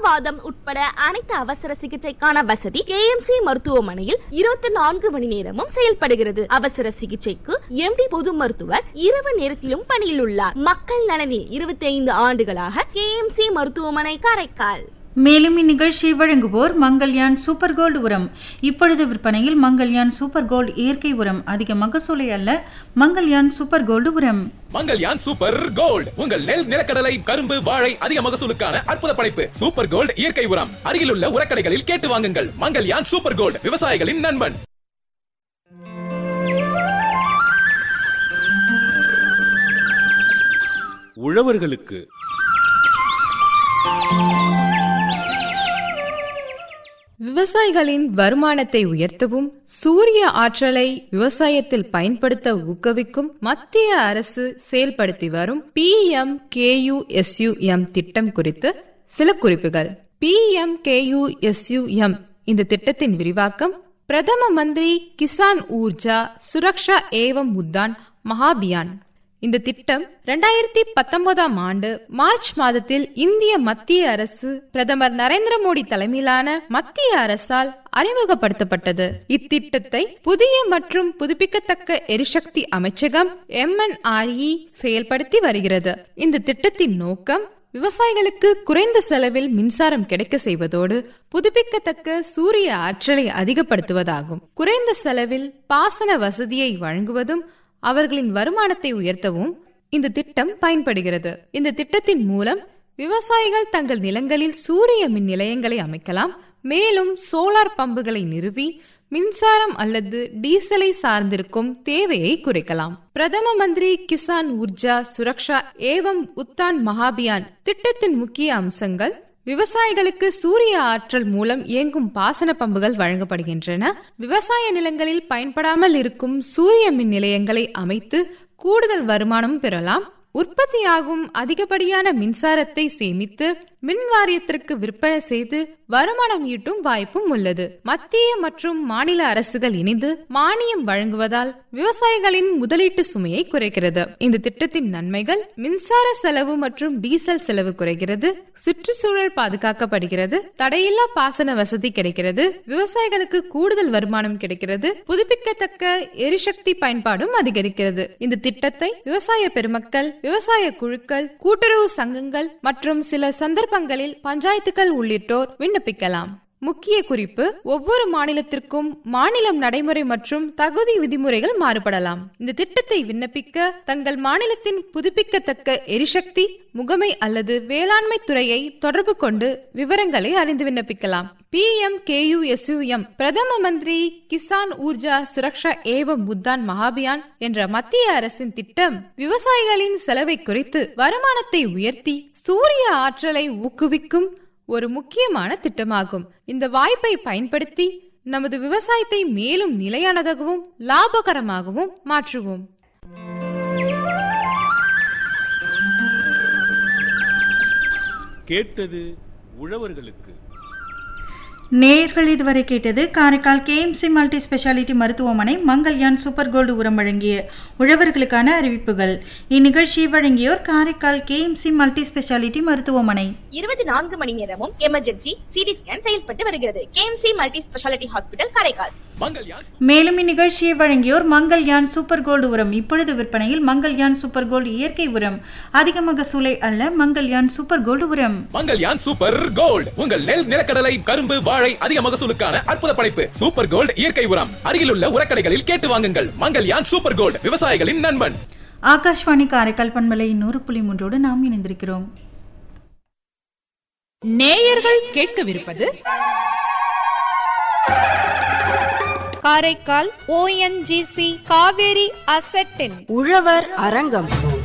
பக்கவாதம் உட்பட அனைத்து அவசர சிகிச்சைக்கான வசதி கேஎம்சி மருத்துவமனையில் இருபத்தி நான்கு மணி நேரமும் செயல்படுகிறது அவசர சிகிச்சைக்கு எம்டி பொது மருத்துவர் இரவு நேரத்திலும் பணியில் உள்ளார் மக்கள் நலனில் இருபத்தி ஐந்து ஆண்டுகளாக கேஎம்சி மருத்துவமனை காரைக்கால் மேலும் இந்நிகழ்ச்சியை வழங்குவோர் மங்கல்யான் சூப்பர் கோல்டு உரம் இப்பொழுது விற்பனையில் மங்கல்யான் சூப்பர் கோல்டு இயற்கை உரம் அதிக மகசூலை அல்ல மங்கல்யான் சூப்பர் கோல்டு உரம் மங்கல்யான் சூப்பர் கோல்ட் உங்கள் நெல் நிலக்கடலை கரும்பு வாழை அதிக மகசூலுக்கான அற்புத படைப்பு சூப்பர் கோல்ட் இயற்கை உரம் அருகிலுள்ள உரக்கடைகளில் கேட்டு வாங்குங்கள் மங்கல்யான் சூப்பர் கோல்ட் விவசாயிகளின் நண்பன் உழவர்களுக்கு விவசாயிகளின் வருமானத்தை உயர்த்தவும் சூரிய ஆற்றலை விவசாயத்தில் பயன்படுத்த ஊக்குவிக்கும் மத்திய அரசு செயல்படுத்தி வரும் பி எம் கேயுஎஸ்யுஎம் திட்டம் குறித்து சில குறிப்புகள் பி எம் கேயுஎஸ்யுஎம் இந்த திட்டத்தின் விரிவாக்கம் பிரதம மந்திரி கிசான் ஊர்ஜா சுரக்ஷா ஏவம் உத்தான் மகாபியான் இந்த திட்டம் இரண்டாயிரத்தி பத்தொன்பதாம் ஆண்டு மார்ச் மாதத்தில் இந்திய மத்திய அரசு பிரதமர் நரேந்திர மோடி தலைமையிலான மத்திய அரசால் அறிமுகப்படுத்தப்பட்டது இத்திட்டத்தை புதிய மற்றும் புதுப்பிக்கத்தக்க எரிசக்தி அமைச்சகம் எம்என்ஆர்இ செயல்படுத்தி வருகிறது இந்த திட்டத்தின் நோக்கம் விவசாயிகளுக்கு குறைந்த செலவில் மின்சாரம் கிடைக்க செய்வதோடு புதுப்பிக்கத்தக்க சூரிய ஆற்றலை அதிகப்படுத்துவதாகும் குறைந்த செலவில் பாசன வசதியை வழங்குவதும் அவர்களின் வருமானத்தை உயர்த்தவும் இந்த திட்டம் பயன்படுகிறது இந்த திட்டத்தின் மூலம் விவசாயிகள் தங்கள் நிலங்களில் சூரிய மின் நிலையங்களை அமைக்கலாம் மேலும் சோலார் பம்புகளை நிறுவி மின்சாரம் அல்லது டீசலை சார்ந்திருக்கும் தேவையை குறைக்கலாம் பிரதம மந்திரி கிசான் உர்ஜா சுரக்ஷா ஏவம் உத்தான் மகாபியான் திட்டத்தின் முக்கிய அம்சங்கள் விவசாயிகளுக்கு சூரிய ஆற்றல் மூலம் இயங்கும் பாசன பம்புகள் வழங்கப்படுகின்றன விவசாய நிலங்களில் பயன்படாமல் இருக்கும் சூரிய மின் நிலையங்களை அமைத்து கூடுதல் வருமானம் பெறலாம் உற்பத்தியாகும் அதிகப்படியான மின்சாரத்தை சேமித்து மின் வாரியத்திற்கு விற்பனை செய்து வருமானம் ஈட்டும் வாய்ப்பும் உள்ளது மத்திய மற்றும் மாநில அரசுகள் இணைந்து மானியம் வழங்குவதால் விவசாயிகளின் முதலீட்டு சுமையை குறைக்கிறது இந்த திட்டத்தின் நன்மைகள் மின்சார செலவு மற்றும் டீசல் செலவு குறைகிறது சுற்றுச்சூழல் பாதுகாக்கப்படுகிறது தடையில்லா பாசன வசதி கிடைக்கிறது விவசாயிகளுக்கு கூடுதல் வருமானம் கிடைக்கிறது புதுப்பிக்கத்தக்க எரிசக்தி பயன்பாடும் அதிகரிக்கிறது இந்த திட்டத்தை விவசாய பெருமக்கள் விவசாய குழுக்கள் கூட்டுறவு சங்கங்கள் மற்றும் சில சந்தர்ப்பங்களில் பஞ்சாயத்துகள் உள்ளிட்டோர் விண்ணப்பிக்கலாம் முக்கிய குறிப்பு ஒவ்வொரு மாநிலத்திற்கும் மாநிலம் நடைமுறை மற்றும் தகுதி விதிமுறைகள் மாறுபடலாம் இந்த திட்டத்தை விண்ணப்பிக்க தங்கள் மாநிலத்தின் புதுப்பிக்கத்தக்க எரிசக்தி முகமை அல்லது வேளாண்மை துறையை தொடர்பு கொண்டு விவரங்களை அறிந்து விண்ணப்பிக்கலாம் பி எம் கேயுஎஸ்யூஎம் பிரதம மந்திரி கிசான் ஊர்ஜா சுரக்ஷா ஏவம் உத்தான் மகாபியான் என்ற மத்திய அரசின் திட்டம் விவசாயிகளின் செலவை குறைத்து வருமானத்தை உயர்த்தி சூரிய ஆற்றலை ஊக்குவிக்கும் ஒரு முக்கியமான திட்டமாகும் இந்த வாய்ப்பை பயன்படுத்தி நமது விவசாயத்தை மேலும் நிலையானதாகவும் லாபகரமாகவும் மாற்றுவோம் கேட்டது உழவர்களுக்கு நேயர்கள் இதுவரை கேட்டது காரைக்கால் கேஎம்சி மல்டி ஸ்பெஷாலிட்டி மருத்துவமனை மங்கல்யான் சூப்பர் கோல்டு உரம் வழங்கிய உழவர்களுக்கான அறிவிப்புகள் இந்நிகழ்ச்சியை வழங்கியோர் காரைக்கால் கேஎம்சி மல்டி ஸ்பெஷாலிட்டி மருத்துவமனை இருபத்தி நான்கு மணி நேரமும் எமர்ஜென்சி சிடி ஸ்கேன் செயல்பட்டு வருகிறது KMC multi speciality hospital Karaikal மங்கல்யான் மேலும் இந்நிகழ்ச்சியை வழங்கியோர் மங்கல்யான் சூப்பர் கோல்டு உரம் இப்பொழுது விற்பனையில் மங்கல்யான் சூப்பர் கோல்டு இயற்கை உரம் அதிக மகசூலை அல்ல மங்கல்யான் சூப்பர் கோல்டு உரம் மங்கல்யான் சூப்பர் கோல்ட் உங்கள் நெல் நிலக்கடலை கரும்பு வாழை அதிக மகசூலுக்கான அற்புத படைப்பு சூப்பர் கோல்ட் இயற்கை உரம் அருகிலுள்ள உரக்கடைகளில் கேட்டு வாங்குங்கள் மங்கல்யான் சூப்பர் கோல்ட் விவசாயிகளின் நண்பன் ஆகாஷ்வாணி காரைக்கால் பண்பலை நூறு புள்ளி மூன்றோடு நாம் இணைந்திருக்கிறோம் நேயர்கள் கேட்கவிருப்பது காரைக்கால் ஓஎன்ஜிசி காவேரி அசட்டின் உழவர் அரங்கம்